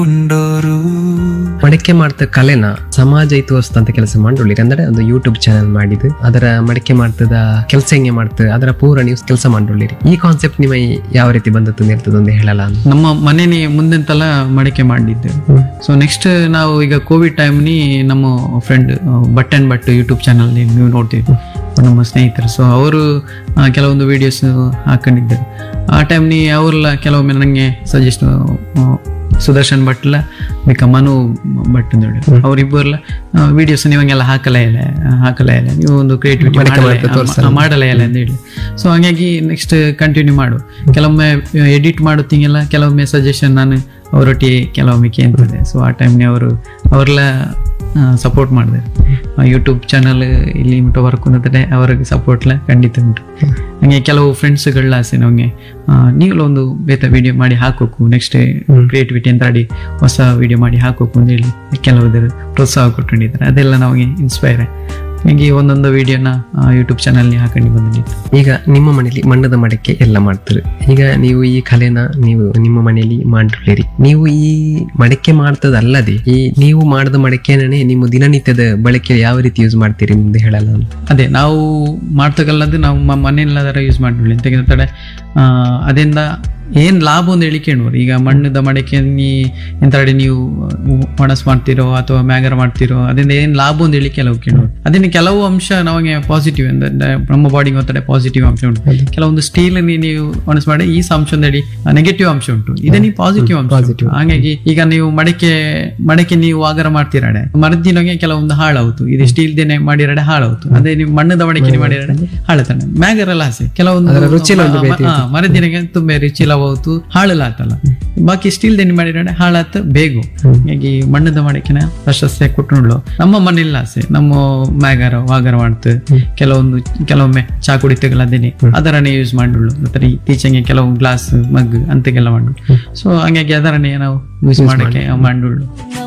ಉಂಡೋರು ಮಡಿಕೆ ಮಾಡ್ತ ಕಲೆನ ಸಮಾಜ ಹಿತವಸ್ತ ಅಂತ ಕೆಲಸ ಮಾಡ್ಕೊಳ್ಳಿ ಅಂದ್ರೆ ಒಂದು ಯೂಟ್ಯೂಬ್ ಚಾನೆಲ್ ಮಾಡಿದ್ದು ಅದರ ಮಡಿಕೆ ಮಾಡ್ತದ ಕೆಲಸ ಹೆಂಗೆ ಮಾಡ್ತದೆ ಅದರ ಪೂರ ನೀವು ಕೆಲಸ ಮಾಡ್ಕೊಳ್ಳಿರಿ ಈ ಕಾನ್ಸೆಪ್ಟ್ ನಿಮ್ಮ ಯಾವ ರೀತಿ ಬಂದದ್ದು ಇರ್ತದೆ ಒಂದು ಹೇಳಲ್ಲ ಅಂತ ನಮ್ಮ ಮನೇಲಿ ಮುಂದೆಂತೆಲ್ಲ ಮಡಿಕೆ ಮಾಡಿದ್ದೆ ಸೊ ನೆಕ್ಸ್ಟ್ ನಾವು ಈಗ ಕೋವಿಡ್ ಟೈಮ್ನಿ ನಮ್ಮ friend but and but YouTube channel ನೀವು ನೋಡ್ತೀವಿ ನಮ್ಮ ಸ್ನೇಹಿತರು ಸೊ ಅವರು ಆ, ಕೆಲವೊಂದು ವಿಡಿಯೋಸ್ ಹಾಕೊಂಡಿದ್ದರು ಆ ಟೈಮ್ನಿ ಅವ್ರೆಲ್ಲ ಕೆಲವೊಮ್ಮೆ ನನಗೆ ಸಜೆಸ್ಟ್ ಸುದರ್ಶನ್ ಭಟ್ಲ ಬೇಕಾ ಮನು ಭಟ್ ಅಂತ ಹೇಳಿ ಅವರಿಬ್ಬರೆಲ್ಲ ವಿಡಿಯೋಸ್ ನೀವಂಗೆಲ್ಲ ಹಾಕಲೇ ಇಲ್ಲ ಹಾಕಲೇ ಇಲ್ಲ ನೀವು ಒಂದು ಕ್ರಿಯೇಟಿವಿಟಿ ಮಾಡಲೇ ಇಲ್ಲ ಅಂತ ಹೇಳಿ ಸೊ ಹಾಗಾಗಿ ನೆಕ್ಸ್ಟ್ ಕಂಟಿನ್ಯೂ ಮಾಡು ಕೆಲವೊಮ್ಮೆ ಎಡಿಟ್ ಮಾಡುತ್ತೀಗೆಲ್ಲ ಕೆಲವೊಮ್ಮೆ ಸಜೆಷನ್ ನಾನು ಅವರೊಟ್ಟಿಗೆ ಕೆಲವೊಮ್ಮೆ ಕೇಳ್ತದೆ ಸೊ ಆ ಟೈಮ್ನೇ ಅವರು ಅವರೆಲ್ಲ ಸಪೋರ್ಟ್ ಮಾಡಿದೆ ಯೂಟ್ಯೂಬ್ ಚಾನಲ್ ಇಲ್ಲಿ ಮುಟ್ಟ ವರ್ಕ್ ಅಂತಾರೆ ಅವರಿಗೆ ಸಪೋರ್ಟ್ಲ ಖಂಡಿತ ಉಂಟು ಹಂಗೆ ಕೆಲವು ಫ್ರೆಂಡ್ಸ್ಗಳ ಆಸೆ ನಮಗೆ ನೀವೆಲ್ಲ ಒಂದು ಬೇತ ವಿಡಿಯೋ ಮಾಡಿ ಹಾಕೋಕು ನೆಕ್ಸ್ಟ್ ಕ್ರಿಯೇಟಿವಿಟಿ ಅಂತ ಆಡಿ ಹೊಸ ವಿಡಿಯೋ ಮಾಡಿ ಹಾಕೋಕು ಅಂತ ಹೇಳಿ ಕೆಲವು ಪ್ರೋತ್ಸಾಹ ಕೊಟ್ಟಿದ್ದಾರೆ ಅದೆಲ್ಲ ನಮಗೆ ಇನ್ಸ್ಪೈರ್ ಹೀಗೆ ಒಂದೊಂದು ವಿಡಿಯೋನ ಯೂಟ್ಯೂಬ್ ಚಾನಲ್ನಿ ಹಾಕೊಂಡು ಬಂದಿದ್ದು ಈಗ ನಿಮ್ಮ ಮನೆಯಲ್ಲಿ ಮಣ್ಣದ ಮಡಿಕೆ ಎಲ್ಲ ಮಾಡ್ತಾರೆ ಈಗ ನೀವು ಈ ಕಲೆನ ನೀವು ನಿಮ್ಮ ಮನೆಯಲ್ಲಿ ಮಾಡಿರಿ ನೀವು ಈ ಮಡಿಕೆ ಮಾಡ್ತದಲ್ಲದೆ ಈ ನೀವು ಮಾಡಿದ ಮಡಿಕೆನೇ ನಿಮ್ಮ ದಿನನಿತ್ಯದ ಬಳಕೆ ಯಾವ ರೀತಿ ಯೂಸ್ ಮಾಡ್ತೀರಿ ಮುಂದೆ ಹೇಳಲ್ಲ ಅಂತ ಅದೇ ನಾವು ಮಾಡ್ತಕ್ಕಲ್ಲದು ನಾವು ಮ- ಮನೆಯಲ್ಲಾದರ ಯೂಸ್ ಮಾಡ್ಬಿಡ್ಲಿ ಅಂತ ಹೇಳ್ತಾರೆ ಅದರಿಂದ ಏನು ಲಾಭ ಒಂದು ಹೇಳಿ ಕೇಳುವರು ಈಗ ಮಣ್ಣದ ಮಡಿಕೆ ನೀ ಎಂತಾಡಿ ನೀವು ಒಣಸ್ ಮಾಡ್ತಿರೋ ಅಥವಾ ಮ್ಯಾಗರ್ ಮಾಡ್ತಿರೋ ಅದರಿಂದ ಏನು ಲಾಭ ಒಂದು ಹೇಳಿ ಕೆಲವು ಕೇಳುವರು ಅದರಿಂದ ಕೆಲವು ಅಂಶ ನಮಗೆ ಪಾಸಿಟಿವ್ ಅಂದ್ರೆ ನಮ್ಮ ಬಾಡಿಗೆ ಒತ್ತಡ ಪಾಸಿಟಿವ್ ಅಂಶ ಉಂಟು ಕೆಲವೊಂದು ಸ್ಟೀಲ್ ನೀವು ಒಣಸ್ ಮಾಡಿ ಈ ಅಂಶ ಹೇಳಿ ನೆಗೆಟಿವ್ ಅಂಶ ಉಂಟು ಇದೇ ನೀವು ಪಾಸಿಟಿವ್ ಅಂಶ ಉಂಟು. ಹಾಗಾಗಿ ಈಗ ನೀವು ಮಡಿಕೆ ಮಡಿಕೆ ನೀವು ಆಗರ ಮಾಡ್ತಿರಾಡೆ ಮರದಿನಗೆ ಕೆಲವೊಂದು ಹಾಳಾവുತು ಇದು ಸ್ಟೀಲ್ ದೇನೆ ಮಾಡಿರಾಡೆ ಹಾಳಾവുತು ಅದೇ ನೀವು ಮಣ್ಣದ ಮಡಿಕೆ ನೀವು ಮಾಡಿರಾಡೆ ಹಾಳತಾನೆ ಮ್ಯಾಗರೆಲ್ಲ ಆಸೆ ಕೆಲವೊಂದು ಮರದಿನಗೆ ತುಂಬಾ ರುಚಿ ಲವಾತು ಹಾಳಲಾತಲ್ಲ ಬಾಕಿ ಸ್ಟೀಲ್ ದೇನೆ ಮಾಡಿರಾಡೆ ಹಾಳಾತ ಬೇಗು ಹಾಗಾಗಿ ಮಣ್ಣದ ಮಡಿಕೆನ ಪ್ರಶಸ್ತಿ ಕೊಟ್ಟು ನಮ್ಮ ಮನೆಲ್ಲ ಆಸೆ ನಮ್ಮ ಮ್ಯಾಗರ ವಾಗರ ಮಾಡ್ತು ಕೆಲವೊಂದು ಕೆಲವೊಮ್ಮೆ ಚಾ ಕುಡಿತಗಳದೇನೆ ಅದರನ್ನೇ ಯೂಸ್ ಮಾಡಿಳು ಮತ್ತೆ ಇತ್ತೀಚೆಗೆ ಕೆಲವು ಗ್ಲಾಸ್ ಮಗ್ ಅಂತೆಲ್ಲ ಮಾಡು ಸೊ ಹಂಗಾಗಿ ಅದರನ್ನೇ ನಾವು ಯೂಸ್ ಮಾಡಕ್ಕೆ ಮಾಡುಳು